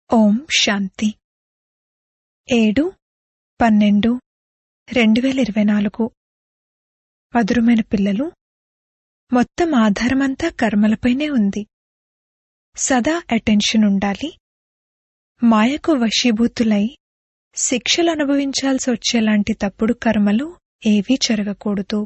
ఓం శాంతి ఏడు పన్నెండు రెండు వేల ఇరవై నాలుగు మధురమైన పిల్లలు మొత్తం ఆధారమంతా కర్మలపైనే ఉంది సదా అటెన్షన్ ఉండాలి మాయకు వశీభూతులై శిక్షలు అనుభవించాల్సి వచ్చేలాంటి తప్పుడు కర్మలు ఏవీ జరగకూడదు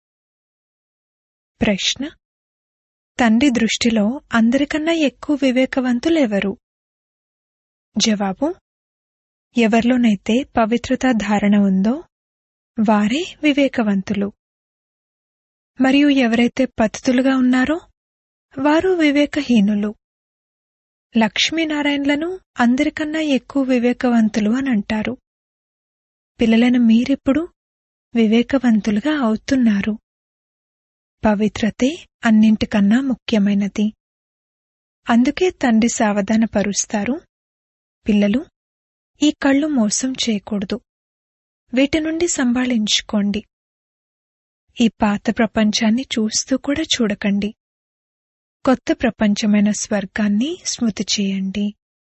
ప్రశ్న తండ్రి దృష్టిలో అందరికన్నా ఎక్కువ వివేకవంతులెవరు జవాబు ఎవరిలోనైతే పవిత్రత ధారణ ఉందో వారే వివేకవంతులు మరియు ఎవరైతే పతితులుగా ఉన్నారో వారు వివేకహీనులు లక్ష్మీనారాయణలను అందరికన్నా ఎక్కువ వివేకవంతులు అని అంటారు పిల్లలను మీరిప్పుడు వివేకవంతులుగా అవుతున్నారు పవిత్రతే అన్నింటికన్నా ముఖ్యమైనది అందుకే తండ్రి సావధానపరుస్తారు పిల్లలు ఈ కళ్ళు మోసం చేయకూడదు వీటి నుండి సంభాళించుకోండి ఈ పాత ప్రపంచాన్ని చూస్తూ కూడా చూడకండి కొత్త ప్రపంచమైన స్వర్గాన్ని స్మృతి చేయండి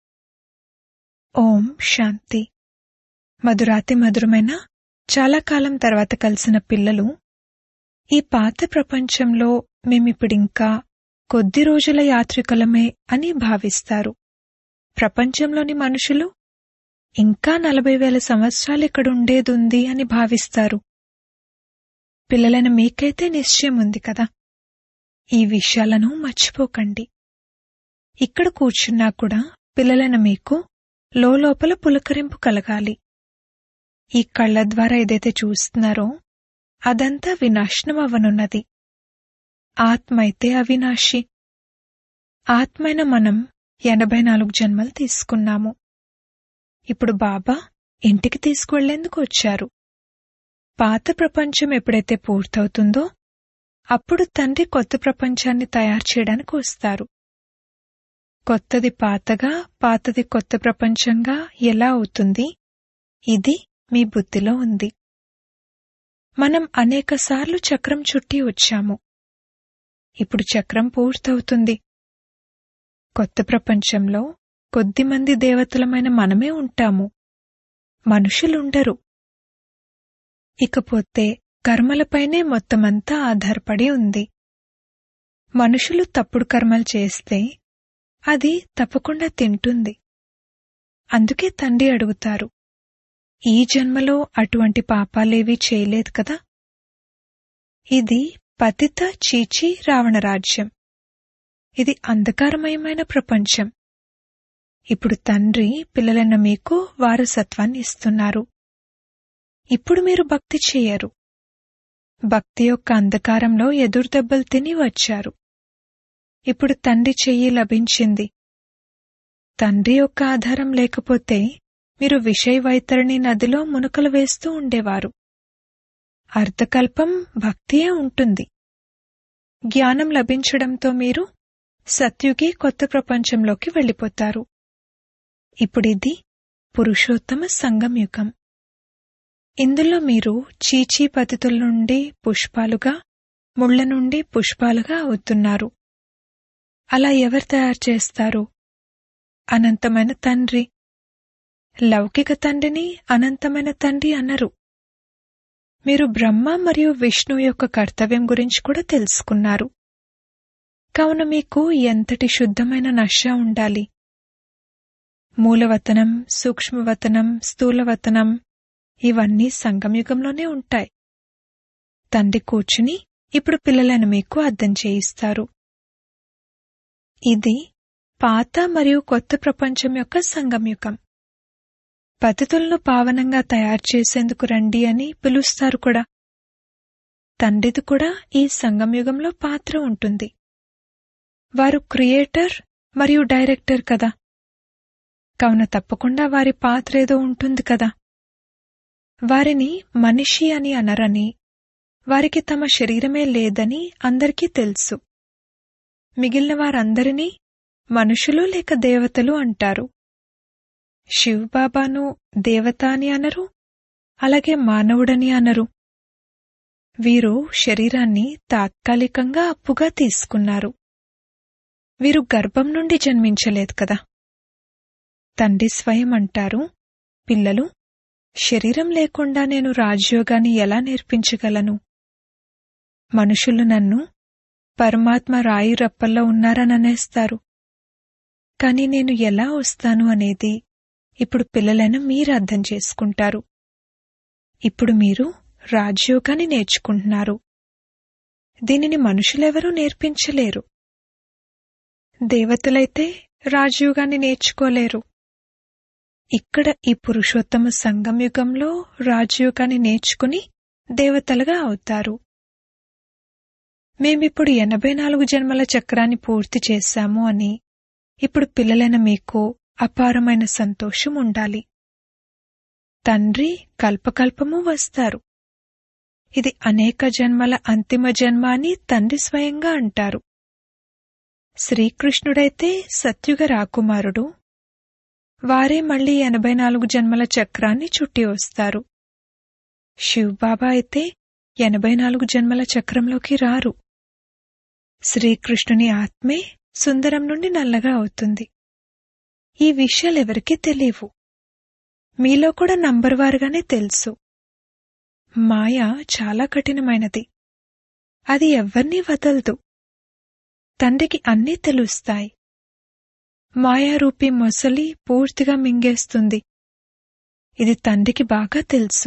ఓం శాంతి మధురాతి మధురమైన చాలా కాలం తర్వాత కలిసిన పిల్లలు ఈ పాత ప్రపంచంలో మేమిప్పుడింకా కొద్ది రోజుల యాత్రికులమే అని భావిస్తారు ప్రపంచంలోని మనుషులు ఇంకా నలభై వేల సంవత్సరాలు ఇక్కడ ఉండేదుంది అని భావిస్తారు పిల్లలైన మీకైతే నిశ్చయం ఉంది కదా ఈ విషయాలను మర్చిపోకండి ఇక్కడ కూర్చున్నా కూడా పిల్లలైన మీకు లోపల పులకరింపు కలగాలి ఈ కళ్ల ద్వారా ఏదైతే చూస్తున్నారో అదంతా వినాశనం అవ్వనున్నది ఆత్మ అయితే అవినాశి ఆత్మైన మనం ఎనభై నాలుగు జన్మలు తీసుకున్నాము ఇప్పుడు బాబా ఇంటికి తీసుకువెళ్లేందుకు వచ్చారు పాత ప్రపంచం ఎప్పుడైతే పూర్తవుతుందో అప్పుడు తండ్రి కొత్త ప్రపంచాన్ని తయారు చేయడానికి వస్తారు కొత్తది పాతగా పాతది కొత్త ప్రపంచంగా ఎలా అవుతుంది ఇది మీ బుద్ధిలో ఉంది మనం అనేకసార్లు చక్రం చుట్టి వచ్చాము ఇప్పుడు చక్రం పూర్తవుతుంది కొత్త ప్రపంచంలో కొద్దిమంది దేవతలమైన మనమే ఉంటాము మనుషులుండరు ఇకపోతే కర్మలపైనే మొత్తమంతా ఆధారపడి ఉంది మనుషులు తప్పుడు కర్మలు చేస్తే అది తప్పకుండా తింటుంది అందుకే తండ్రి అడుగుతారు ఈ జన్మలో అటువంటి పాపాలేవీ చేయలేదు కదా ఇది పతిత చీచి రావణ రాజ్యం ఇది అంధకారమయమైన ప్రపంచం ఇప్పుడు తండ్రి పిల్లలైన మీకు వారసత్వాన్ని ఇస్తున్నారు ఇప్పుడు మీరు భక్తి చేయరు భక్తి యొక్క అంధకారంలో ఎదురుదెబ్బలు తిని వచ్చారు ఇప్పుడు తండ్రి చెయ్యి లభించింది తండ్రి యొక్క ఆధారం లేకపోతే మీరు విషయ వైతరణి నదిలో మునకలు వేస్తూ ఉండేవారు అర్ధకల్పం భక్తియే ఉంటుంది జ్ఞానం లభించడంతో మీరు సత్యుగి కొత్త ప్రపంచంలోకి వెళ్ళిపోతారు ఇప్పుడిది పురుషోత్తమ సంగమయుగం ఇందులో మీరు చీచీ పతితుల నుండి పుష్పాలుగా ముళ్ల నుండి పుష్పాలుగా అవుతున్నారు అలా ఎవరు తయారు చేస్తారు అనంతమైన తండ్రి లౌకిక తండ్రిని అనంతమైన తండ్రి అన్నరు మీరు బ్రహ్మ మరియు విష్ణు యొక్క కర్తవ్యం గురించి కూడా తెలుసుకున్నారు కావున మీకు ఎంతటి శుద్ధమైన నష ఉండాలి మూలవతనం సూక్ష్మవతనం స్థూలవతనం ఇవన్నీ సంగమయుగంలోనే ఉంటాయి తండ్రి కూర్చుని ఇప్పుడు పిల్లలను మీకు అర్థం చేయిస్తారు ఇది పాత మరియు కొత్త ప్రపంచం యొక్క సంగమయుగం పతితులను పావనంగా తయారు చేసేందుకు రండి అని పిలుస్తారు కూడా తండ్రిది కూడా ఈ సంగమయుగంలో పాత్ర ఉంటుంది వారు క్రియేటర్ మరియు డైరెక్టర్ కదా కావున తప్పకుండా వారి పాత్ర ఏదో ఉంటుంది కదా వారిని మనిషి అని అనరని వారికి తమ శరీరమే లేదని అందరికీ తెలుసు మిగిలిన వారందరినీ మనుషులు లేక దేవతలు అంటారు శివబాబాను దేవత అని అనరు అలాగే మానవుడని అనరు వీరు శరీరాన్ని తాత్కాలికంగా అప్పుగా తీసుకున్నారు వీరు గర్భం నుండి జన్మించలేదు కదా తండ్రి స్వయం అంటారు పిల్లలు శరీరం లేకుండా నేను రాజయోగాన్ని ఎలా నేర్పించగలను మనుషులు నన్ను పరమాత్మ రాయి రప్పల్లో ఉన్నారననేస్తారు కాని నేను ఎలా వస్తాను అనేది ఇప్పుడు పిల్లలను మీరు అర్థం చేసుకుంటారు ఇప్పుడు మీరు రాజయోగాన్ని నేర్చుకుంటున్నారు దీనిని మనుషులెవరూ నేర్పించలేరు దేవతలైతే రాజయోగాన్ని నేర్చుకోలేరు ఇక్కడ ఈ పురుషోత్తమ సంగం యుగంలో రాజయోగాన్ని నేర్చుకుని దేవతలుగా అవుతారు మేమిప్పుడు ఎనభై నాలుగు జన్మల చక్రాన్ని పూర్తి చేశాము అని ఇప్పుడు పిల్లలైన మీకు అపారమైన సంతోషం ఉండాలి తండ్రి కల్పకల్పము వస్తారు ఇది అనేక జన్మల అంతిమ జన్మ అని తండ్రి స్వయంగా అంటారు శ్రీకృష్ణుడైతే సత్యుగ రాకుమారుడు వారే మళ్లీ ఎనభై నాలుగు జన్మల చక్రాన్ని చుట్టి వస్తారు శివబాబా అయితే ఎనభై నాలుగు జన్మల చక్రంలోకి రారు శ్రీకృష్ణుని ఆత్మే సుందరం నుండి నల్లగా అవుతుంది ఈ విషయాలెవరికీ తెలియవు మీలో కూడా నంబర్ వారుగానే తెలుసు మాయ చాలా కఠినమైనది అది ఎవ్వర్నీ వదలదు తండ్రికి అన్నీ తెలుస్తాయి మాయారూపీ మొసలి పూర్తిగా మింగేస్తుంది ఇది తండ్రికి బాగా తెలుసు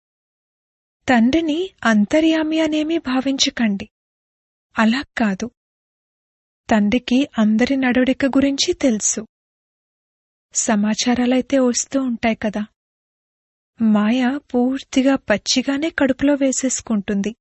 తండ్రిని అంతర్యామి అనేమీ భావించకండి అలా కాదు తండ్రికి అందరి నడవడిక గురించి తెలుసు సమాచారాలైతే వస్తూ ఉంటాయి కదా మాయ పూర్తిగా పచ్చిగానే కడుపులో వేసేసుకుంటుంది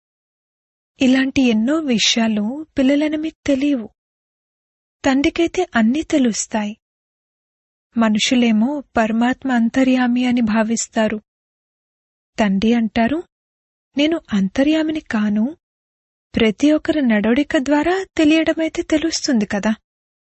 ఇలాంటి ఎన్నో విషయాలు పిల్లలను మీకు తెలియవు తండ్రికైతే అన్నీ తెలుస్తాయి మనుషులేమో పరమాత్మ అంతర్యామి అని భావిస్తారు తండ్రి అంటారు నేను అంతర్యామిని కాను ప్రతి ఒక్కరి నడవడిక ద్వారా తెలియడమైతే తెలుస్తుంది కదా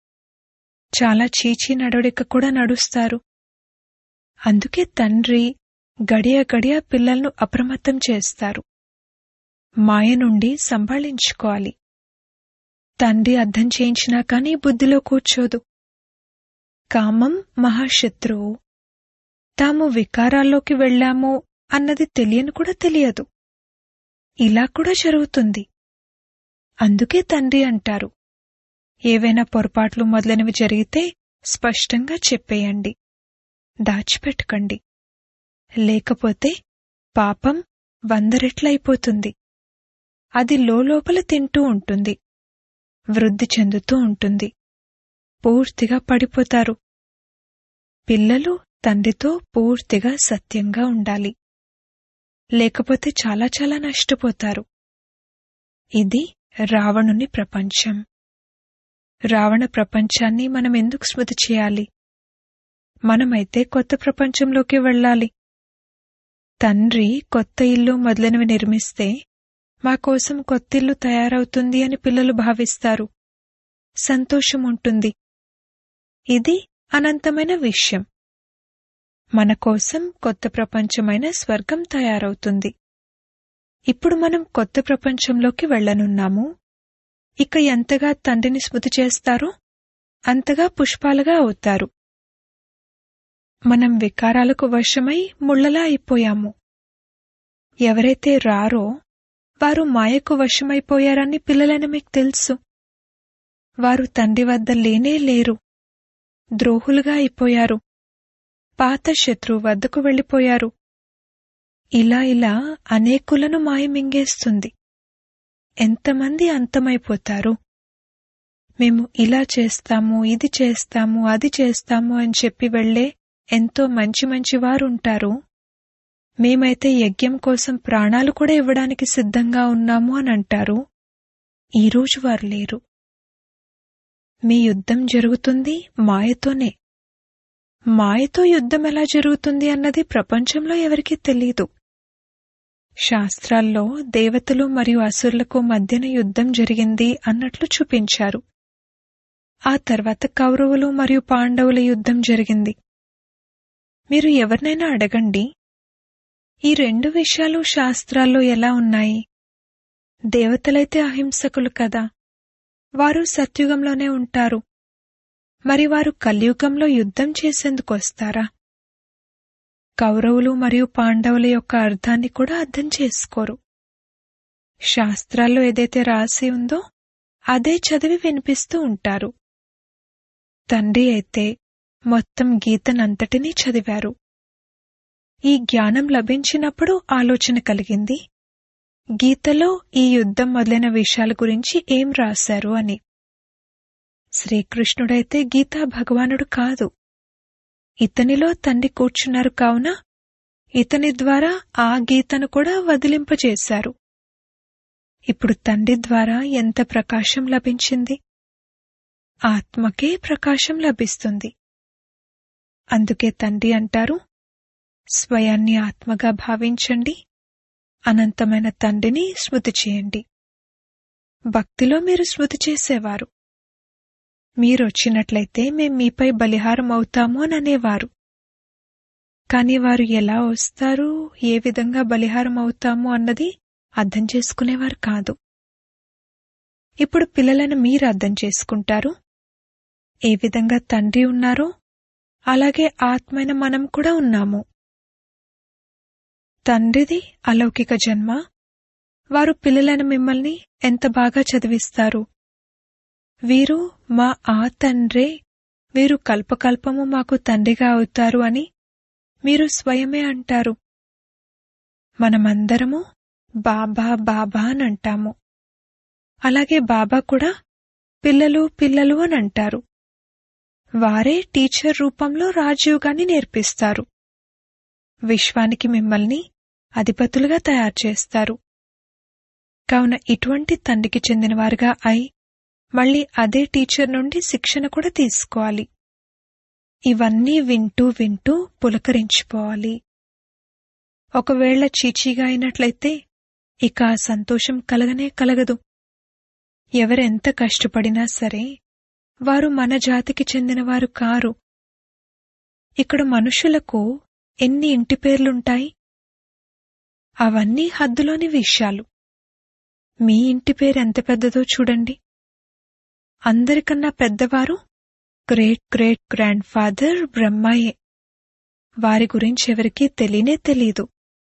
చాలా చీచీ నడవడిక కూడా నడుస్తారు అందుకే తండ్రి గడియ గడియ పిల్లలను అప్రమత్తం చేస్తారు మాయ నుండి సంభాళించుకోవాలి తండ్రి అర్థం చేయించినా కానీ బుద్ధిలో కూర్చోదు కామం మహాశత్రువు తాము వికారాల్లోకి వెళ్లాము అన్నది తెలియని కూడా తెలియదు ఇలా కూడా జరుగుతుంది అందుకే తండ్రి అంటారు ఏవైనా పొరపాట్లు మొదలైనవి జరిగితే స్పష్టంగా చెప్పేయండి దాచిపెట్టుకండి లేకపోతే పాపం వంద రెట్లయిపోతుంది అది లోపల తింటూ ఉంటుంది వృద్ధి చెందుతూ ఉంటుంది పూర్తిగా పడిపోతారు పిల్లలు తండ్రితో పూర్తిగా సత్యంగా ఉండాలి లేకపోతే చాలా చాలా నష్టపోతారు ఇది రావణుని ప్రపంచం రావణ ప్రపంచాన్ని మనం ఎందుకు స్మృతి చేయాలి మనమైతే కొత్త ప్రపంచంలోకి వెళ్ళాలి తండ్రి కొత్త ఇల్లు మొదలైనవి నిర్మిస్తే మా కోసం కొత్త ఇల్లు తయారవుతుంది అని పిల్లలు భావిస్తారు సంతోషం ఉంటుంది ఇది అనంతమైన విషయం మన కోసం కొత్త ప్రపంచమైన స్వర్గం తయారవుతుంది ఇప్పుడు మనం కొత్త ప్రపంచంలోకి వెళ్లనున్నాము ఇక ఎంతగా తండ్రిని స్మృతి చేస్తారో అంతగా పుష్పాలుగా అవుతారు మనం వికారాలకు వశమై ముళ్ళలా అయిపోయాము ఎవరైతే రారో వారు మాయకు వశమైపోయారని పిల్లలైన మీకు తెలుసు వారు తండ్రి వద్ద లేనే లేరు ద్రోహులుగా అయిపోయారు పాత శత్రువు వద్దకు వెళ్ళిపోయారు ఇలా ఇలా అనేకులను మాయ మింగేస్తుంది ఎంతమంది అంతమైపోతారు మేము ఇలా చేస్తాము ఇది చేస్తాము అది చేస్తాము అని చెప్పి వెళ్లే ఎంతో మంచి మంచి వారుంటారు మేమైతే యజ్ఞం కోసం ప్రాణాలు కూడా ఇవ్వడానికి సిద్ధంగా ఉన్నాము అని అంటారు ఈరోజు వారు లేరు మీ యుద్ధం జరుగుతుంది మాయతోనే మాయతో యుద్ధం ఎలా జరుగుతుంది అన్నది ప్రపంచంలో ఎవరికీ తెలీదు శాస్త్రాల్లో దేవతలు మరియు అసురులకు మధ్యన యుద్ధం జరిగింది అన్నట్లు చూపించారు ఆ తర్వాత కౌరవులు మరియు పాండవుల యుద్ధం జరిగింది మీరు ఎవరినైనా అడగండి ఈ రెండు విషయాలు శాస్త్రాల్లో ఎలా ఉన్నాయి దేవతలైతే అహింసకులు కదా వారు సత్యుగంలోనే ఉంటారు మరి వారు కలియుగంలో యుద్ధం చేసేందుకు వస్తారా కౌరవులు మరియు పాండవుల యొక్క అర్థాన్ని కూడా అర్థం చేసుకోరు శాస్త్రాల్లో ఏదైతే రాసి ఉందో అదే చదివి వినిపిస్తూ ఉంటారు తండ్రి అయితే మొత్తం గీతనంతటినీ చదివారు ఈ జ్ఞానం లభించినప్పుడు ఆలోచన కలిగింది గీతలో ఈ యుద్ధం మొదలైన విషయాల గురించి ఏం రాశారు అని శ్రీకృష్ణుడైతే గీతా భగవానుడు కాదు ఇతనిలో తండ్రి కూర్చున్నారు కావున ఇతని ద్వారా ఆ గీతను కూడా వదిలింపజేశారు ఇప్పుడు తండ్రి ద్వారా ఎంత ప్రకాశం లభించింది ఆత్మకే ప్రకాశం లభిస్తుంది అందుకే తండ్రి అంటారు స్వయాన్ని ఆత్మగా భావించండి అనంతమైన తండ్రిని స్మృతి చేయండి భక్తిలో మీరు స్మృతి చేసేవారు మీరొచ్చినట్లయితే మేం మీపై బలిహారం అవుతాము అని అనేవారు కాని వారు ఎలా వస్తారు ఏ విధంగా బలిహారం అవుతాము అన్నది అర్థం చేసుకునేవారు కాదు ఇప్పుడు పిల్లలను మీరు అర్థం చేసుకుంటారు ఏ విధంగా తండ్రి ఉన్నారో అలాగే ఆత్మైన మనం కూడా ఉన్నాము తండ్రిది అలౌకిక జన్మ వారు పిల్లలైన మిమ్మల్ని ఎంత బాగా చదివిస్తారు వీరు మా ఆ తండ్రే వీరు కల్పకల్పము మాకు తండ్రిగా అవుతారు అని మీరు స్వయమే అంటారు మనమందరము బాబా బాబా అని అంటాము అలాగే బాబా కూడా పిల్లలు పిల్లలు అని అంటారు వారే టీచర్ రూపంలో రాజయోగాన్ని నేర్పిస్తారు విశ్వానికి మిమ్మల్ని అధిపతులుగా తయారు చేస్తారు కావున ఇటువంటి తండ్రికి చెందినవారుగా అయి మళ్ళీ అదే టీచర్ నుండి శిక్షణ కూడా తీసుకోవాలి ఇవన్నీ వింటూ వింటూ పులకరించిపోవాలి ఒకవేళ చీచీగా అయినట్లయితే ఇక ఆ సంతోషం కలగనే కలగదు ఎవరెంత కష్టపడినా సరే వారు మన జాతికి చెందినవారు కారు ఇక్కడ మనుషులకు ఎన్ని ఇంటి పేర్లుంటాయి అవన్నీ హద్దులోని విషయాలు మీ ఇంటి పేరు ఎంత పెద్దదో చూడండి అందరికన్నా పెద్దవారు గ్రేట్ గ్రేట్ గ్రాండ్ ఫాదర్ బ్రహ్మాయే వారి గురించి ఎవరికీ తెలియనే తెలీదు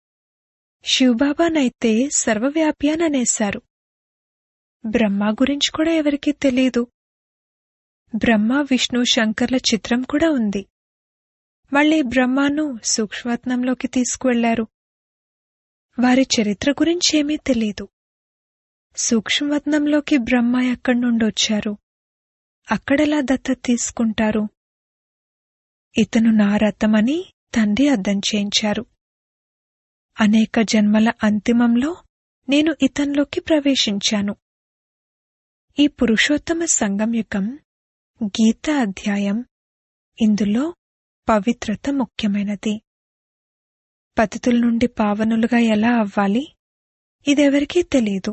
శివబాబానైతే సర్వవ్యాపి అని అనేశారు బ్రహ్మ గురించి కూడా ఎవరికీ తెలీదు బ్రహ్మ విష్ణు శంకర్ల చిత్రం కూడా ఉంది మళ్ళీ బ్రహ్మను సూక్ష్మత్నంలోకి తీసుకువెళ్లారు వారి చరిత్ర గురించి ఏమీ తెలీదు సూక్ష్మవత్నంలోకి బ్రహ్మ ఎక్కడి నుండి వచ్చారు అక్కడెలా దత్త తీసుకుంటారు ఇతను నా రథమని తండ్రి అర్థం చేయించారు అనేక జన్మల అంతిమంలో నేను ఇతనిలోకి ప్రవేశించాను ఈ పురుషోత్తమ సంగంయుగం గీత అధ్యాయం ఇందులో పవిత్రత ముఖ్యమైనది పతితుల నుండి పావనులుగా ఎలా అవ్వాలి ఇదెవరికీ తెలీదు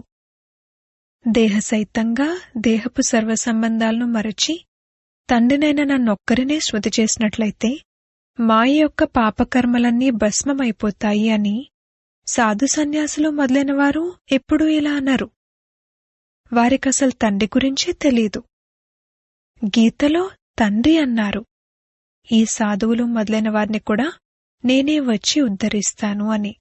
దేహసైతంగా దేహపు సర్వ సంబంధాలను మరచి తండ్రినైన నన్నొక్కరినే శృతి చేసినట్లయితే మాయ యొక్క పాపకర్మలన్నీ భస్మమైపోతాయి అని సాధు సన్యాసులు మొదలైన వారు ఎప్పుడూ ఇలా అన్నారు వారికసలు తండ్రి గురించే తెలీదు గీతలో తండ్రి అన్నారు ఈ సాధువులు మొదలైన వారిని కూడా నేనే వచ్చి ఉద్ధరిస్తాను అని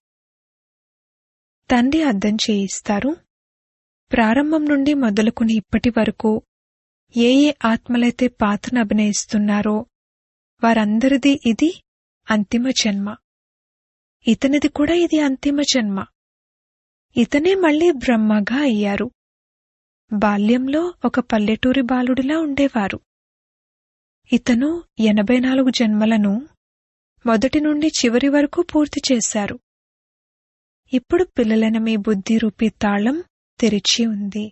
తండ్రి అర్థం చేయిస్తారు ప్రారంభం నుండి మొదలుకుని ఇప్పటి వరకు ఏ ఏ ఆత్మలైతే పాత్రను అభినయిస్తున్నారో వారందరిది ఇది అంతిమ జన్మ ఇతనిది కూడా ఇది అంతిమ జన్మ ఇతనే మళ్ళీ బ్రహ్మగా అయ్యారు బాల్యంలో ఒక పల్లెటూరి బాలుడిలా ఉండేవారు ఇతను ఎనభై నాలుగు జన్మలను మొదటి నుండి చివరి వరకు పూర్తి చేశారు ఇప్పుడు పిల్లలైన మీ బుద్ధి రూపీ తాళం తెరిచి ఉంది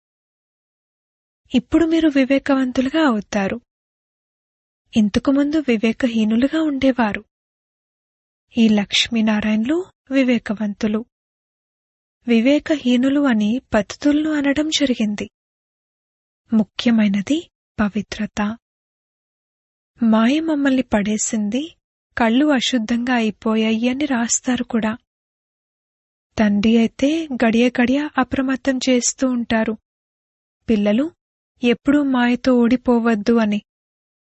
ఇప్పుడు మీరు వివేకవంతులుగా అవుతారు ఇంతకుముందు వివేకహీనులుగా ఉండేవారు ఈ లక్ష్మీనారాయణలు వివేకవంతులు వివేకహీనులు అని పతితులను అనడం జరిగింది ముఖ్యమైనది పవిత్రత మాయ మమ్మల్ని పడేసింది కళ్ళు అశుద్ధంగా అయిపోయాయి అని రాస్తారు కూడా తండ్రి అయితే గడియ గడియ అప్రమత్తం చేస్తూ ఉంటారు పిల్లలు ఎప్పుడూ మాయతో ఓడిపోవద్దు అని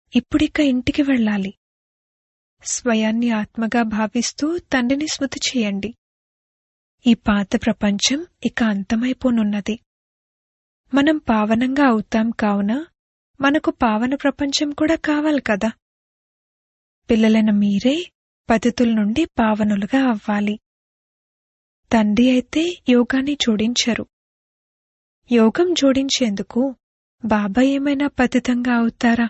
ఇప్పుడిక ఇంటికి వెళ్ళాలి స్వయాన్ని ఆత్మగా భావిస్తూ తండ్రిని స్మృతి చేయండి ఈ పాత ప్రపంచం ఇక అంతమైపోనున్నది మనం పావనంగా అవుతాం కావున మనకు పావన ప్రపంచం కూడా కావాలి కదా పిల్లలైన మీరే పతితుల నుండి పావనులుగా అవ్వాలి తండ్రి అయితే యోగాన్ని జోడించరు యోగం జోడించేందుకు బాబా ఏమైనా పతితంగా అవుతారా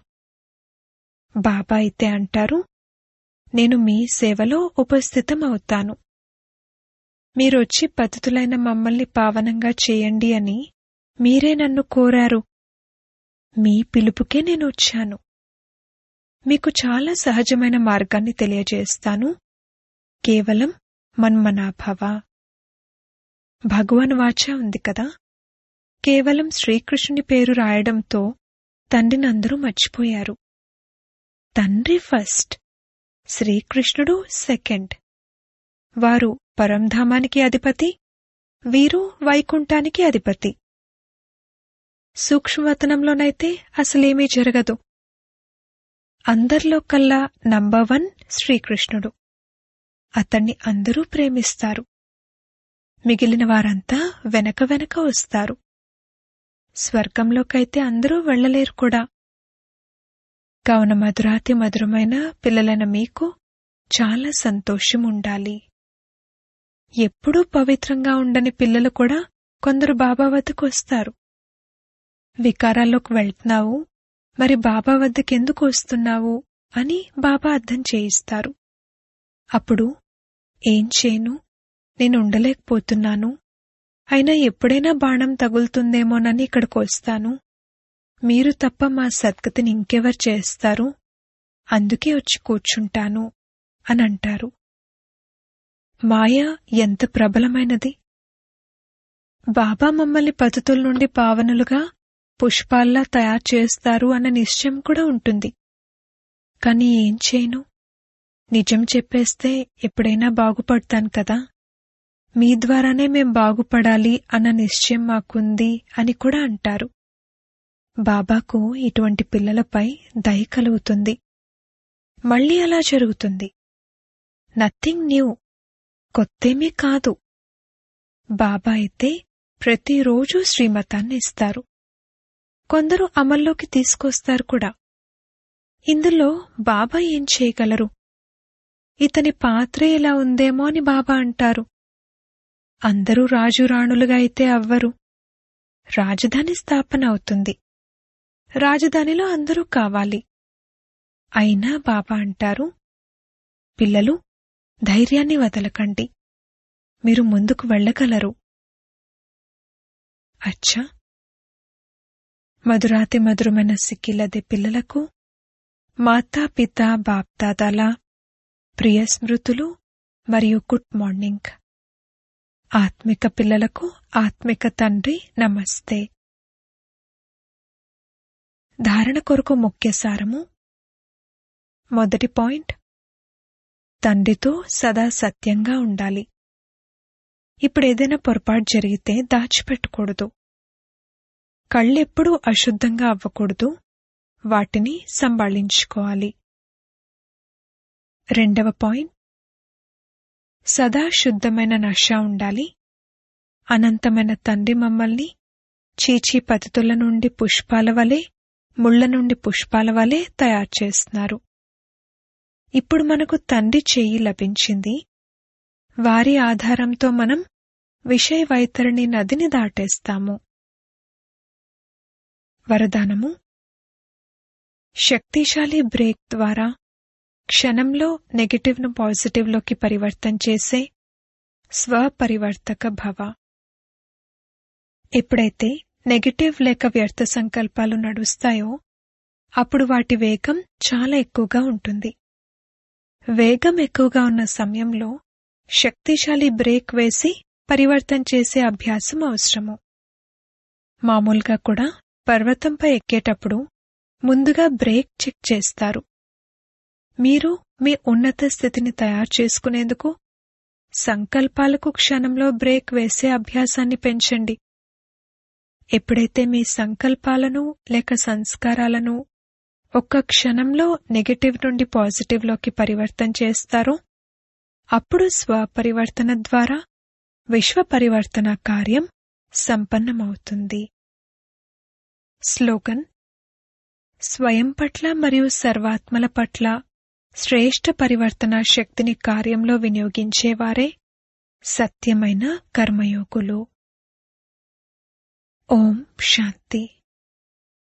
బాబా అయితే అంటారు నేను మీ సేవలో ఉపస్థితం అవుతాను మీరొచ్చి పతితులైన మమ్మల్ని పావనంగా చేయండి అని మీరే నన్ను కోరారు మీ పిలుపుకే నేను వచ్చాను మీకు చాలా సహజమైన మార్గాన్ని తెలియజేస్తాను కేవలం మన్మనాభవ భగవాన్ వాచ ఉంది కదా కేవలం శ్రీకృష్ణుని పేరు రాయడంతో తండ్రిని అందరూ మర్చిపోయారు తండ్రి ఫస్ట్ శ్రీకృష్ణుడు సెకండ్ వారు పరంధామానికి అధిపతి వీరు వైకుంఠానికి అధిపతి సూక్ష్మవతనంలోనైతే అసలేమీ జరగదు అందరిలో కల్లా నంబర్ వన్ శ్రీకృష్ణుడు అతన్ని అందరూ ప్రేమిస్తారు మిగిలిన వారంతా వెనక వెనక వస్తారు స్వర్గంలోకైతే అందరూ వెళ్లలేరు కూడా కావున మధురాతి మధురమైన పిల్లలైన మీకు చాలా సంతోషం ఉండాలి ఎప్పుడూ పవిత్రంగా ఉండని పిల్లలు కూడా కొందరు బాబా వద్దకు వస్తారు వికారాల్లోకి వెళ్తున్నావు మరి బాబా వద్దకెందుకు వస్తున్నావు అని బాబా అర్థం చేయిస్తారు అప్పుడు ఏం చేయను నేను ఉండలేకపోతున్నాను అయినా ఎప్పుడైనా బాణం తగులుతుందేమోనని ఇక్కడికి వస్తాను మీరు తప్ప మా సద్గతిని ఇంకెవరు చేస్తారు అందుకే వచ్చి కూర్చుంటాను అని అంటారు మాయ ఎంత ప్రబలమైనది బాబా మమ్మల్ని పతుతుల నుండి పావనులుగా పుష్పాల్లా తయారు చేస్తారు అన్న నిశ్చయం కూడా ఉంటుంది కాని ఏం చేయను నిజం చెప్పేస్తే ఎప్పుడైనా బాగుపడతాను కదా మీ ద్వారానే మేం బాగుపడాలి అన్న నిశ్చయం మాకుంది అని కూడా అంటారు బాబాకు ఇటువంటి పిల్లలపై దయ కలుగుతుంది మళ్ళీ అలా జరుగుతుంది నథింగ్ న్యూ కొత్తేమీ కాదు బాబా అయితే ప్రతిరోజు శ్రీమతాన్ని ఇస్తారు కొందరు అమల్లోకి తీసుకొస్తారు కూడా ఇందులో బాబా ఏం చేయగలరు ఇతని పాత్ర ఎలా ఉందేమో అని బాబా అంటారు అందరూ రాజు రాణులుగా అయితే అవ్వరు రాజధాని స్థాపన అవుతుంది రాజధానిలో అందరూ కావాలి అయినా బాబా అంటారు పిల్లలు ధైర్యాన్ని వదలకండి మీరు ముందుకు వెళ్ళగలరు అచ్చా మధురాతి మధురమైన సిక్కిలది పిల్లలకు మాతా పిత బాప్దాదాల ప్రియ స్మృతులు మరియు గుడ్ మార్నింగ్ ఆత్మిక పిల్లలకు ఆత్మిక తండ్రి నమస్తే ధారణ కొరకు ముఖ్య సారము మొదటి పాయింట్ తండ్రితో సదా సత్యంగా ఉండాలి ఇప్పుడు ఏదైనా పొరపాటు జరిగితే దాచిపెట్టకూడదు కళ్ళెప్పుడూ అశుద్ధంగా అవ్వకూడదు వాటిని సంభాళించుకోవాలి రెండవ పాయింట్ సదా శుద్ధమైన నష ఉండాలి అనంతమైన తండ్రి మమ్మల్ని చీచీ పతితుల నుండి పుష్పాల వలె ముళ్ల నుండి పుష్పాల వలె తయారు చేస్తున్నారు ఇప్పుడు మనకు తండ్రి చెయ్యి లభించింది వారి ఆధారంతో మనం విషయ వైతరిణి నదిని దాటేస్తాము వరదానము శక్తిశాలి బ్రేక్ ద్వారా క్షణంలో నెగటివ్ను పాజిటివ్లోకి పరివర్తన చేసే స్వపరివర్తక భవ ఎప్పుడైతే నెగటివ్ లేక వ్యర్థ సంకల్పాలు నడుస్తాయో అప్పుడు వాటి వేగం చాలా ఎక్కువగా ఉంటుంది వేగం ఎక్కువగా ఉన్న సమయంలో శక్తిశాలి బ్రేక్ వేసి పరివర్తన చేసే అభ్యాసం అవసరము మామూలుగా కూడా పర్వతంపై ఎక్కేటప్పుడు ముందుగా బ్రేక్ చెక్ చేస్తారు మీరు మీ ఉన్నత స్థితిని తయారు చేసుకునేందుకు సంకల్పాలకు క్షణంలో బ్రేక్ వేసే అభ్యాసాన్ని పెంచండి ఎప్పుడైతే మీ సంకల్పాలను లేక సంస్కారాలను ఒక్క క్షణంలో నెగటివ్ నుండి పాజిటివ్లోకి పరివర్తన చేస్తారో అప్పుడు స్వపరివర్తన ద్వారా విశ్వ పరివర్తన కార్యం సంపన్నమవుతుంది స్లోగన్ స్వయం పట్ల మరియు సర్వాత్మల పట్ల శ్రేష్ఠ పరివర్తన శక్తిని కార్యంలో వినియోగించేవారే సత్యమైన కర్మయోగులు ఓం శాంతి